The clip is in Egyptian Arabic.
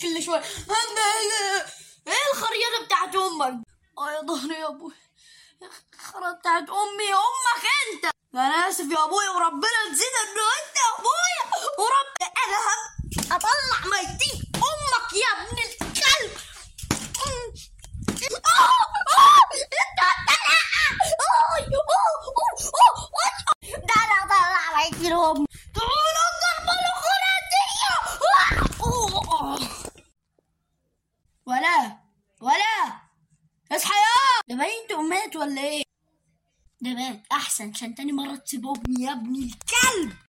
كل شويه ايه الخريطه بتاعت امك اه يا ظهري يا ابوي الخريطه بتاعت امي امك انت انا اسف يا ابوي وربنا نسيت انه انت ابويا ورب انا هم- اطلع ميتين امك يا ابن الكلب آه، آه، انت هتطلع. آه، آه، آه، آه، ده انا اطلع ميتين امي تعالوا الضربه الاخرانيه ولا ولا اصحى يا ده باين مات ولا ايه ده مات احسن عشان تاني مره تسيب امي يا ابن الكلب